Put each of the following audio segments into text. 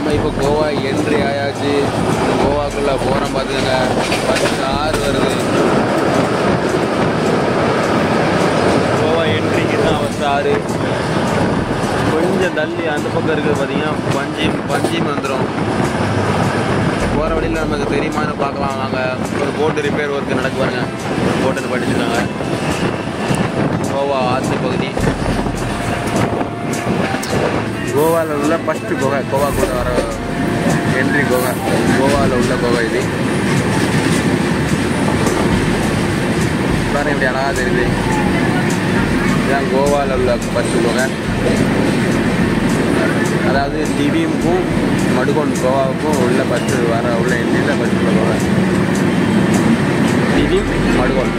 நம்ம இப்போ கோவா என்ட்ரி ஆயாச்சு கோவாக்குள்ளே போகிறோம் பார்த்துக்கங்க பஸ் ஆறு வருது கோவா என்ட்ரிக்கு தான் பஸ் ஆறு கொஞ்சம் தள்ளி அந்த பக்கம் இருக்குது பார்த்தீங்கன்னா பஞ்சிம் பஞ்சிம் வந்துடும் போகிற வழியில் நமக்கு தெரியுமான்னு பார்க்கலாம் வாங்க ஒரு போட்டு ரிப்பேர் ஒர்க் நடக்கு பாருங்க போட்டுன்னு படிச்சிருக்காங்க கோவா ஆற்று பகுதி கோவாவில் உள்ள ஃபஸ்ட்டு கோவா கோவா கூட வர என்ட்ரி கோவா கோவாவில் உள்ள கோவா இது பாருங்க இப்படி அழகாக தெரியுது இதுதான் கோவாவில் உள்ள ஃபஸ்ட்டு கோவா அதாவது திடீமுக்கும் மடுகோன் கோவாவுக்கும் உள்ள ஃபஸ்ட்டு வர உள்ள என்ட்ரியில் ஃபஸ்ட்டு உள்ள கோவா திடீம் மடுகோன்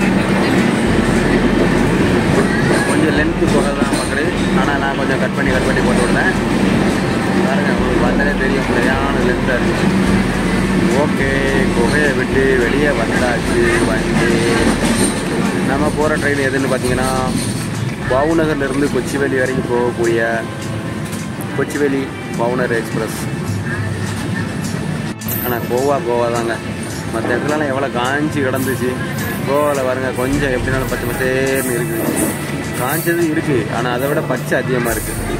கொஞ்சம் லென்த்து போக தான் மக்களே ஆனால் நான் கொஞ்சம் கட் பண்ணி கட் பண்ணி போட்டு விட்டேன் பாருங்க உங்களுக்கு பார்த்தாலே தெரியும் சரியான லென்த்தாக இருக்குது ஓகே குகையை விட்டு வெளியே வந்தாச்சு வந்து நம்ம போகிற ட்ரெயின் எதுன்னு பார்த்தீங்கன்னா பாவுநகர்லேருந்து கொச்சிவேலி வரைக்கும் போகக்கூடிய கொச்சிவேலி பாவுநகர் எக்ஸ்பிரஸ் ஆனால் கோவா கோவா தாங்க மற்ற இடத்துலலாம் எவ்வளோ காஞ்சி கிடந்துச்சு கோவாவில் பாருங்க கொஞ்சம் எப்படினாலும் பச்சை பச்சேர்னு இருக்குது காஞ்சது இருக்குது ஆனால் அதை விட பச்சை அதிகமாக இருக்குது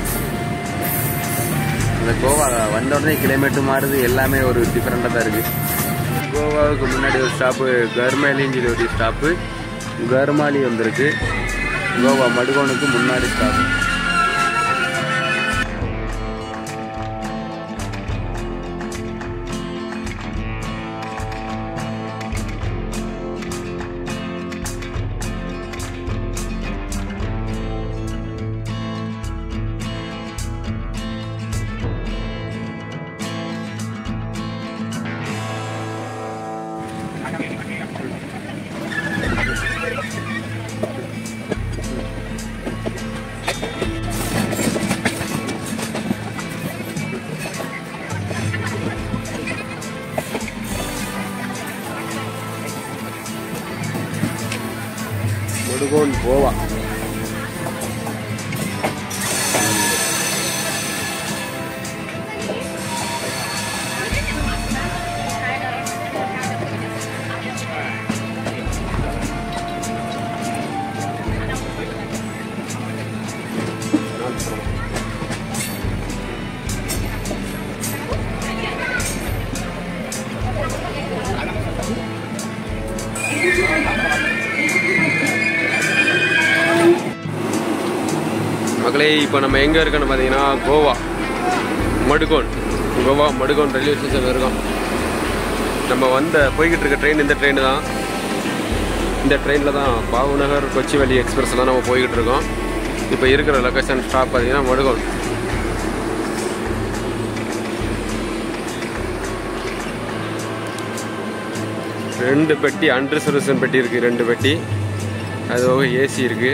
இந்த கோவா வந்த உடனே கிளைமேட்டு மாறுது எல்லாமே ஒரு டிஃப்ரெண்ட்டாக தான் இருக்குது கோவாவுக்கு முன்னாடி ஒரு ஸ்டாப்பு கர்மாலின்னு சொல்லி ஒரு ஸ்டாப்பு கர்மாலி வந்திருக்கு கோவா மடுகோனுக்கு முன்னாடி ஸ்டாப் மடுகோன் கோவா மக்களே இப்போ நம்ம எங்கே இருக்கோன்னு பார்த்தீங்கன்னா கோவா மடுகோன் கோவா மடுகோன் ரயில்வே ஸ்டேஷன் இருக்கோம் நம்ம வந்த போய்கிட்டு இருக்க ட்ரெயின் இந்த ட்ரெயின் தான் இந்த ட்ரெயினில் தான் பாவுநகர் கொச்சிவெளி எக்ஸ்பிரஸ் தான் நம்ம போய்கிட்டு இருக்கோம் இப்போ இருக்கிற லொக்கேஷன் ஸ்டாப் பார்த்தீங்கன்னா மடுகோன் ரெண்டு பெட்டி அன்ரிசர்வேஷன் பெட்டி இருக்குது ரெண்டு பெட்டி அது போக ஏசி இருக்குது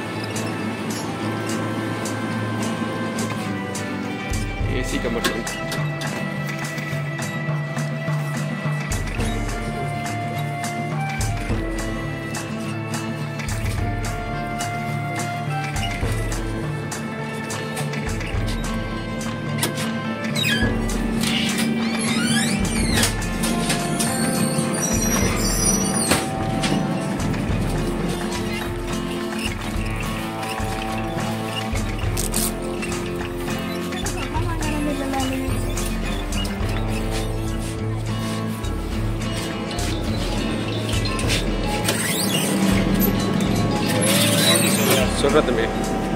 ஏசி கம்பார்ட்மெண்ட் சொல்கிற தம்பி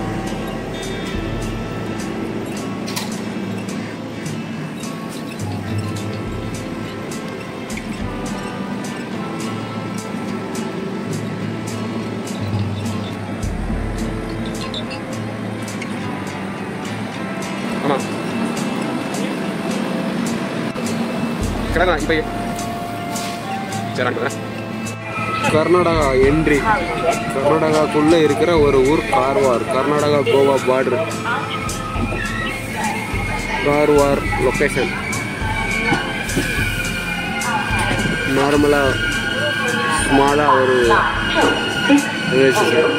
ஆமாம் கிடக்கலாம் இப்போ சரி கர்நாடகா என்ட்ரி கர்நாடகாக்குள்ளே இருக்கிற ஒரு ஊர் கார்வார் கர்நாடகா கோவா பார்டர் கார்வார் லொக்கேஷன் நார்மலாக ஸ்மாலாக ஒரு ரயில்வே ஸ்டேஷன்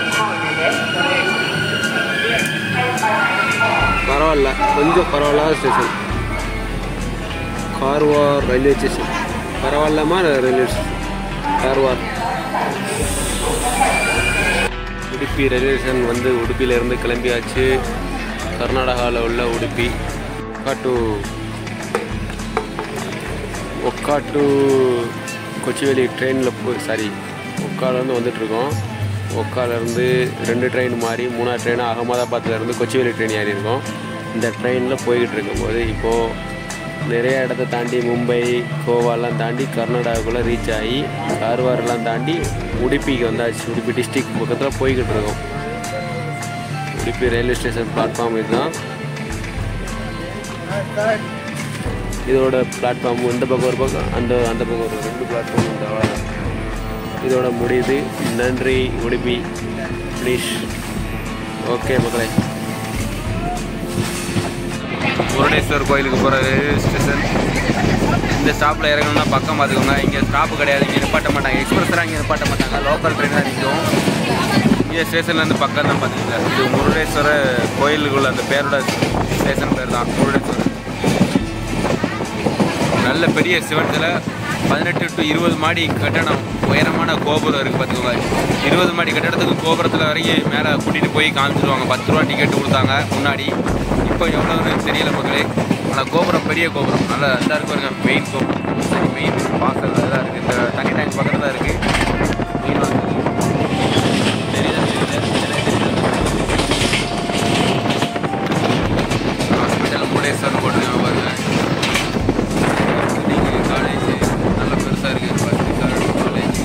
பரவாயில்ல கொஞ்சம் பரவாயில்லாத ஸ்டேஷன் கார்வார் ரயில்வே ஸ்டேஷன் பரவாயில்லாமா railway station Karwar Udupi railway station வந்து உடுப்பியிலேருந்து கிளம்பியாச்சு கர்நாடகாவில் உள்ள உடுப்பி ஒக்காட்டு ஒக்காட்டு கொச்சிவேலி ட்ரெயினில் போய் சாரி ஒக்காலேருந்து வந்துட்டுருக்கோம் ஒக்காலேருந்து ரெண்டு ட்ரெயின் மாறி மூணாவது ட்ரெயின் அகமதாபாத்லேருந்து கொச்சிவேலி ட்ரெயின் ஏறி இருக்கோம் இந்த ட்ரெயினில் போய்கிட்டு இருக்கும்போது இப்போது நிறைய இடத்த தாண்டி மும்பை கோவாலாம் தாண்டி கர்நாடகாவுக்குள்ளே ரீச் ஆகி கார்வாரெலாம் தாண்டி உடுப்பிக்கு வந்தாச்சு உடுப்பி டிஸ்ட்ரிக்ட் பக்கத்தில் போய்கிட்டு இருக்கோம் உடுப்பி ரயில்வே ஸ்டேஷன் பிளாட்ஃபார்ம் இதுதான் இதோட பிளாட்ஃபார்ம் இந்த பக்கம் ஒரு பக்கம் அந்த அந்த பக்கம் ஒரு ரெண்டு பிளாட்ஃபார்ம் இந்த அவ்வளோதான் இதோட முடியுது நன்றி உடுப்பி ப்ளீஸ் ஓகே மக்களே முருடேஸ்வர் கோயிலுக்கு போகிற ரயில்வே ஸ்டேஷன் இந்த ஸ்டாப்பில் இறங்கணும்னா பக்கம் பார்த்துக்கோங்க இங்கே ஸ்டாப்பு கிடையாது இங்கே நிப்பாட்ட மாட்டாங்க எக்ஸ்பிரஸ்லாம் இங்கே நிப்பாட்ட மாட்டாங்க லோக்கல் ட்ரெயின் தான் நிற்கும் இங்கே ஸ்டேஷன்லேருந்து பக்கம் தான் பார்த்துக்கோங்க இது முருடேஸ்வர கோயிலுக்குள்ள அந்த பேரோட ஸ்டேஷன் பேர் தான் முருடேஸ்வரர் நல்ல பெரிய சிவன் சிலை பதினெட்டு டு இருபது மாடி கட்டணம் உயரமான கோபுரம் இருக்குது பார்த்துக்கோங்க இருபது மாடி கட்டடத்துக்கு கோபுரத்தில் வரைக்கும் மேலே கூட்டிகிட்டு போய் காமிச்சிருவாங்க பத்து ரூபா டிக்கெட் கொடுத்தாங்க முன்னாடி இப்போ எவ்வளோன்னு தெரியல மக்களே ஆனால் கோபுரம் பெரிய கோபுரம் நல்லா இதாக இருக்கு பாருங்க மெயின் கோபுரம் சரி மெயின் வாசல் அதெல்லாம் இருக்குது இந்த தண்ணி டேங்க் பக்கத்தில் தான் இருக்குது மெயின் வாசல் தெரியுதா தெரியல ஹாஸ்பிட்டல் முடேஸ்வரன் போட்டுருக்காங்க பாருங்க நீங்கள் காலேஜ் நல்ல பெருசாக இருக்குது ஃபஸ்ட்டு காலேஜ்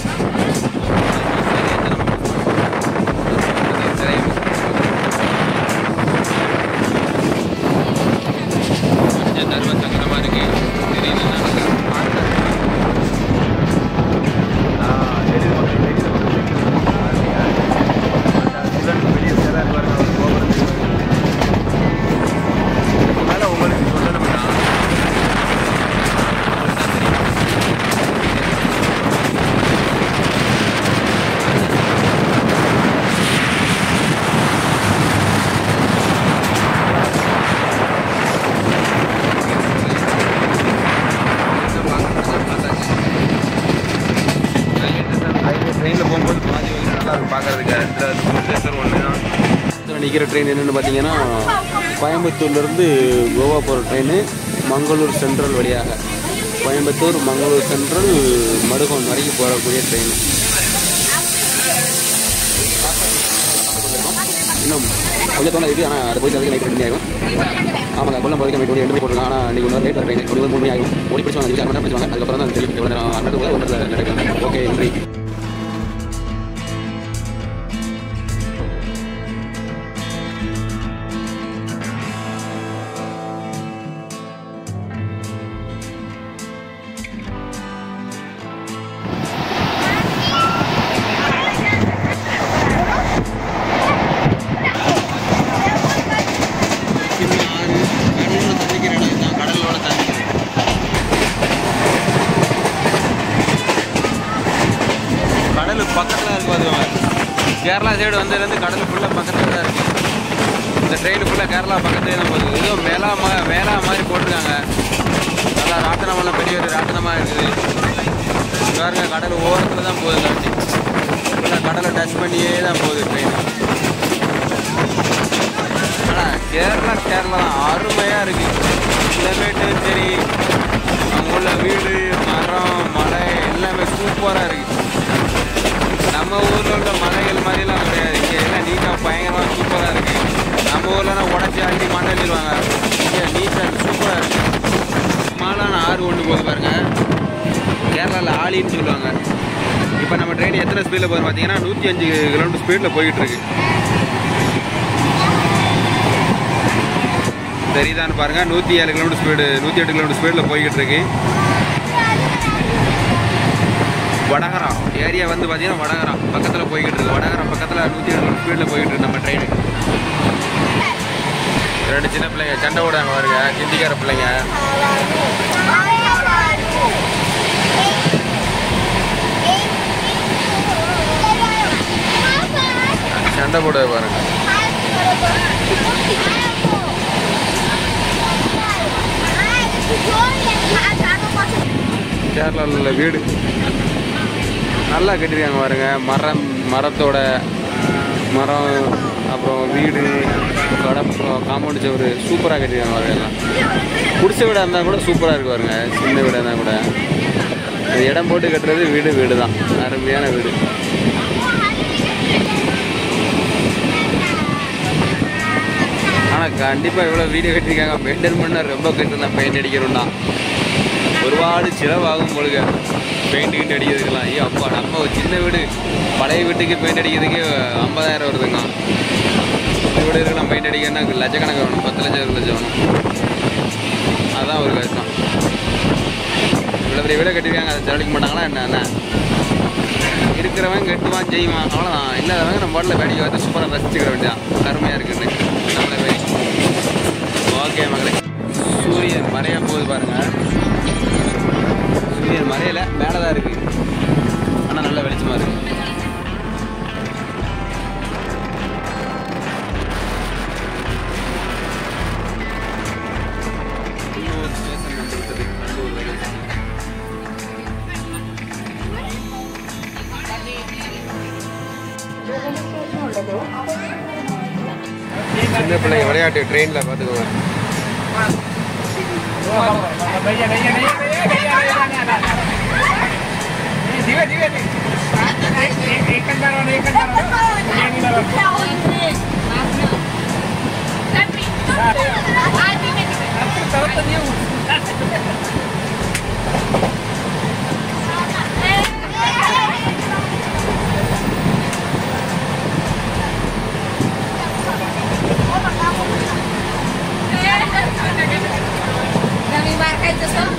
கொஞ்சம் தர்ம சங்கடமாக இருக்கு தெரியல உங்களுக்கு சொல்லணும்னா ட்ரெயினில் போகும்போது பாதி வழி நல்லா இருக்கும் பார்க்கறதுக்கு இந்த ரிசர்வ் ஒன்று தான் நிற்கிற ட்ரெயின் என்னென்னு பார்த்தீங்கன்னா கோயம்புத்தூர்லேருந்து கோவா போகிற ட்ரெயின் மங்களூர் சென்ட்ரல் வழியாக கோயம்புத்தூர் மங்களூர் சென்ட்ரல் மடுகோன் வரைக்கும் போகக்கூடிய ட்ரெயின் இன்னும் கொஞ்சம் தோணை இருக்குது ஆனால் அதை போய் அதுக்கு நைட் ரெண்டு மணி ஆகும் ஆமாங்க கொல்லம் போகிறதுக்கு நைட் ரெண்டு மணி போட்டுருக்காங்க ஆனால் நீங்கள் இன்னொரு லேட் ட்ரெயின் ஒரு மூணு மணி ஆகும் ஓடி பிடிச்சாங்க அஞ்சு மணி நேரம் பிடிச்சாங்க அதுக்கப்புறம் தான் தெரியும் எவ்வளோ நேரம் அரை கூட ஒன்றரை நடக்கும் ஓகே நன்றி கடலோட தண்ணி கடல் பக்கத்தில் இருக்கு பார்த்துக்கோங்க கேரளா சைடு வந்ததுலேருந்து கடல் ஃபுல்லாக பக்கத்தில் தான் இருக்குது இந்த ட்ரெயின் ஃபுல்லாக கேரளா பக்கத்துலேயே தான் போகுது ஏதோ மேலா மா மேலா மாதிரி போட்டிருக்காங்க நல்லா ராட்டனமெல்லாம் பெரிய ஒரு ராட்டனமாக இருக்குது பாருங்க கடல் ஓரத்தில் தான் போகுது இந்த வண்டி ஃபுல்லாக கடலை டச் பண்ணியே தான் போகுது ட்ரெயின் ஆனால் கேரளா கேரளா தான் அருமையாக இருக்குது கிளைமேட்டும் சரி அங்கே உள்ள வீடு மரம் மலை எல்லாமே சூப்பராக இருக்குது நம்ம ஊரில் உள்ள மலைகள் மாதிரிலாம் கிடையாது இங்கே எல்லாம் நீட்டாக பயங்கரமாக சூப்பராக இருக்குது நம்ம ஊர்லனா உடச்சி அள்ளி மண் அள்ளிடுவாங்க இங்கே நீட்டாக சூப்பராக இருக்குது மாலான ஆறு ஒன்று போகுது பாருங்க கேரளாவில் ஆலின்னு சொல்லுவாங்க இப்போ நம்ம ட்ரெயின் எத்தனை ஸ்பீடில் போகுது பார்த்தீங்கன்னா நூற்றி அஞ்சு கிலோமீட்டர் ஸ்பீடில் போய்கிட்டு இருக்கு தெரியுதான்னு பாருங்க நூற்றி ஏழு கிலோமீட்டர் ஸ்பீடு நூற்றி எட்டு கிலோமீட்டர் ஸ்பீடில் போய்கிட்டு இருக்கு வடகரா ஏரியா வந்து பார்த்தீங்கன்னா வடகரா பக்கத்தில் போய்கிட்டு இருக்கு வடகரா பக்கத்தில் நூற்றி எட்டு கிலோமீட்டர் ஸ்பீடில் போய்கிட்டு இருக்கு நம்ம ட்ரெயின் ரெண்டு சின்ன பிள்ளைங்க சண்டை விடாங்க பாருங்க ஹிந்திக்கார பிள்ளைங்க சண்டை போட பாருங்க Thank you. கேரளாவில் உள்ள வீடு நல்லா கட்டியிருக்காங்க பாருங்க மரம் மரத்தோட மரம் அப்புறம் வீடு கடை காம்பவுண்ட் சவுறு சூப்பராக கட்டியிருக்காங்க பாருங்க எல்லாம் குடிசை வீடாக இருந்தால் கூட சூப்பராக இருக்கு பாருங்க சின்ன வீடாக இருந்தால் கூட இது இடம் போட்டு கட்டுறது வீடு வீடு தான் அருமையான வீடு ஆனால் கண்டிப்பாக இவ்வளோ வீடியோ கட்டியிருக்காங்க மெயின்டைன் பண்ண ரொம்ப கஷ்டம் தான் பெயிண்ட் அடிக்கணும்னா ஒருபாடு செலவாகும் பொழுது பெயிண்ட் கிண்ட் அடிக்கிறதுக்கெல்லாம் ஐயோ அப்பா நம்ம ஒரு சின்ன வீடு பழைய வீட்டுக்கு பெயிண்ட் அடிக்கிறதுக்கு ஐம்பதாயிரம் வருதுங்க இந்த வீடு இருக்கலாம் பெயிண்ட் அடிக்கணும்னா லட்சக்கணக்கு வேணும் பத்து லட்சம் இருபது லட்சம் வேணும் அதான் ஒரு கஷ்டம் இவ்வளோ பெரிய வீடை கட்டிருக்காங்க அதை செலவழிக்க மாட்டாங்களா என்ன என்ன இருக்கிறவன் கெட்டுவான் செய்வான் அவ்வளோதான் இல்லாதவங்க நம்ம பாட்டில் வேடிக்கை பார்த்து சூப்பராக ரசிச்சுக்கிற வேண்டியதான் அருமையாக இருக்குன்னு நம்மளே போய் ஓகே மகளே சூரியன் மறைய போகுது பாருங்க சூரியன் மறையல மேலே தான் இருக்கு ஆனால் நல்ல வெளிச்சமாக இருக்கு இன்னொரு ஸ்டேஷன் வந்துவிட்டது நல்லூர் ரயில்வே ஸ்டேஷன். சின்ன பிள்ளைங்க விளையாட்டு ட்ரெயினில் பார்த்துக்கோங்க Dari market itu so.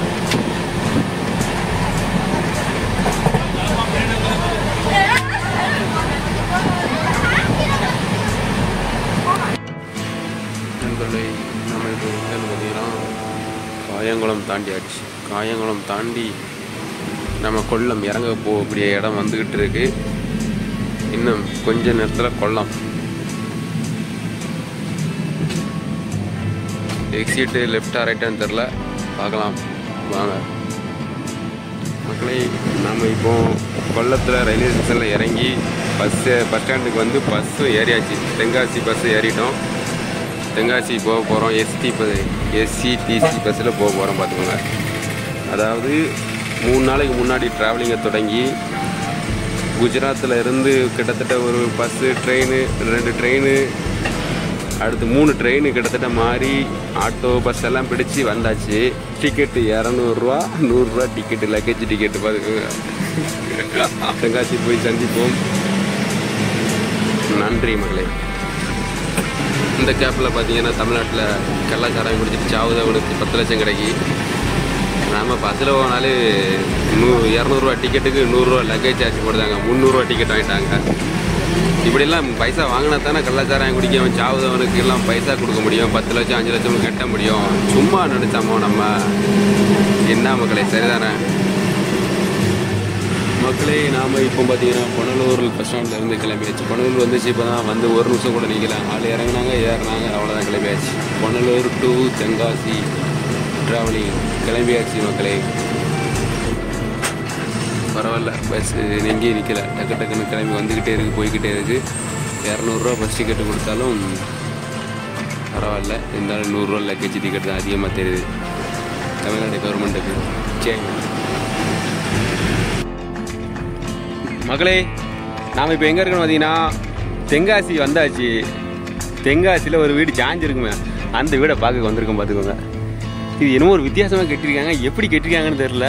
நண்பர்களை நம்ம இப்போ எங்கன்னு பார்த்தீங்கன்னா காயங்குளம் தாண்டியாச்சு காயங்குளம் தாண்டி நம்ம கொல்லம் இறங்க போகக்கூடிய இடம் வந்துக்கிட்டு இருக்கு இன்னும் கொஞ்ச நேரத்தில் கொல்லம் எக்ஸிட்டு லெஃப்டா ரைட்டான்னு தெரில பார்க்கலாம் வாங்க மக்களே நாம் இப்போ கொல்லத்தில் ரயில்வே ஸ்டேஷனில் இறங்கி பஸ்ஸு பஸ் ஸ்டாண்டுக்கு வந்து பஸ்ஸு ஏறியாச்சு தென்காசி பஸ்ஸு ஏறிட்டோம் தென்காசி போக போகிறோம் எஸ்டி பஸ் எஸ்சிடிசி பஸ்ஸில் போக போகிறோம் பார்த்துக்கோங்க அதாவது மூணு நாளைக்கு முன்னாடி ட்ராவலிங்கை தொடங்கி குஜராத்தில் இருந்து கிட்டத்தட்ட ஒரு பஸ்ஸு ட்ரெயின் ரெண்டு ட்ரெயின் அடுத்து மூணு ட்ரெயின் கிட்டத்தட்ட மாறி ஆட்டோ பஸ் எல்லாம் பிடிச்சி வந்தாச்சு டிக்கெட்டு இரநூறுவா நூறுரூவா டிக்கெட்டு லக்கேஜ் டிக்கெட்டு பார்த்துக்கோங்க தென்காசி போய் சந்திப்போம் நன்றி மகளே இந்த கேப்பில் பார்த்தீங்கன்னா தமிழ்நாட்டில் கள்ளச்சாராயம் குடிச்சிட்டு சாவுதவனுக்கு பத்து லட்சம் கிடைக்கி நாம் பஸ்ஸில் போனாலே நூ இரநூறுவா டிக்கெட்டுக்கு நூறுரூவா லக்கேஜ் சார்ஜ் போடுதாங்க முந்நூறுரூவா டிக்கெட் வாங்கிட்டாங்க இப்படிலாம் பைசா வாங்கினா தானே கள்ளச்சாராயம் குடிக்கவன் சாவுதவனுக்கு எல்லாம் பைசா கொடுக்க முடியும் பத்து லட்சம் அஞ்சு லட்சம் கட்ட முடியும் சும்மா நினைச்சாமோ நம்ம என்ன மக்களே சரிதானே மக்களே நாம் இப்போ பார்த்தீங்கன்னா பொன்னலூர் பஸ் ஸ்டாண்டில் இருந்து கிளம்பியாச்சு பொன்னலூர் வந்துச்சு இப்போ தான் வந்து ஒரு நிமிஷம் கூட நிற்கல ஆள் இறங்குனாங்க ஏறினாங்க அவ்வளோதான் கிளம்பியாச்சு பொன்னலூர் டு தென்காசி ட்ராவலிங் கிளம்பியாச்சு மக்களே பரவாயில்ல பஸ் எங்கேயும் நிற்கல டக்கு டக்குன்னு கிளம்பி வந்துக்கிட்டே இருக்குது போய்கிட்டே இருக்குது இரநூறுவா பஸ் டிக்கெட்டு கொடுத்தாலும் பரவாயில்ல இருந்தாலும் நூறுரூவா லக்கேஜ் டிக்கெட் தான் அதிகமாக தெரியுது தமிழ்நாடு கவர்மெண்ட்டுக்கு சரி மகளே நாம் இப்போ எங்கே இருக்கணும் பார்த்தீங்கன்னா தென்காசி வந்தாச்சு தென்காசியில் ஒரு வீடு சாஞ்சு இருக்குமே அந்த வீடை பார்க்க வந்திருக்கோம் பார்த்துக்கோங்க இது என்னமோ ஒரு வித்தியாசமாக கட்டியிருக்காங்க எப்படி கட்டியிருக்காங்கன்னு தெரில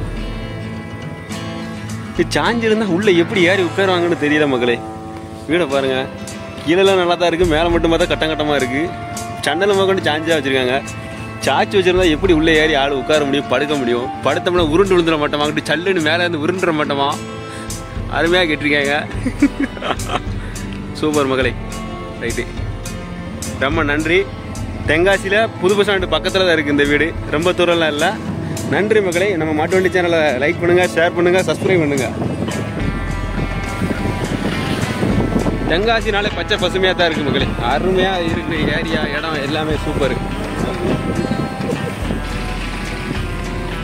இது சாஞ்சு இருந்தால் உள்ளே எப்படி ஏறி உட்காருவாங்கன்னு தெரியல மகளே வீடை பாருங்க கீழெல்லாம் நல்லா தான் இருக்குது மேலே மட்டும் பார்த்தா கட்டம் கட்டமாக இருக்குது சன்னல் கொண்டு சாஞ்சா வச்சுருக்காங்க சாச்சி வச்சிருந்தா எப்படி உள்ளே ஏறி ஆள் உட்கார முடியும் படுக்க முடியும் படுத்தோம்னா உருண்டு விழுந்துட மாட்டோமா அங்கிட்டு சல்லுன்னு மேலே இருந்து உருண்டுற மாட்டோமா அருமையாக கேட்டிருக்காங்க சூப்பர் மகளே ரைட்டு ரொம்ப நன்றி தென்காசியில் புது பஸ் ஸ்டாண்டு பக்கத்தில் தான் இருக்குது இந்த வீடு ரொம்ப தூரம்லாம் இல்லை நன்றி மகளே நம்ம மாட்டு வண்டி சேனலை லைக் பண்ணுங்கள் ஷேர் பண்ணுங்கள் சப்ஸ்கிரைப் பண்ணுங்கள் தென்காசினாலே பச்சை பசுமையாக தான் இருக்குது மகளே அருமையாக இருக்குது ஏரியா இடம் எல்லாமே சூப்பர்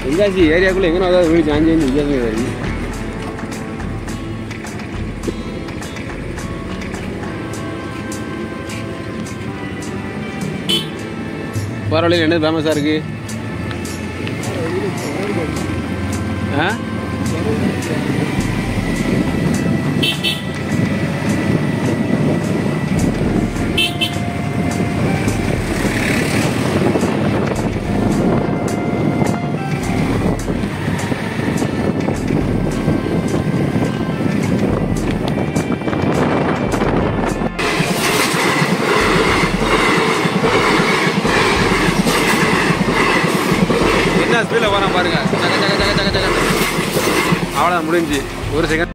தென்காசி ஏரியாக்குள்ளே எங்கே ஏதாவது வீடு சாஞ்சி இங்கே வருது பரவாயில்ல என்ன ஃபேமஸாக இருக்கு ஆ என்ன ஸ்பீடில் போகிறான் பாருங்க ஜக ஜக ஜக ஜக ஜக அவ்வளோதான் முடிஞ்சு ஒரு செகண்ட்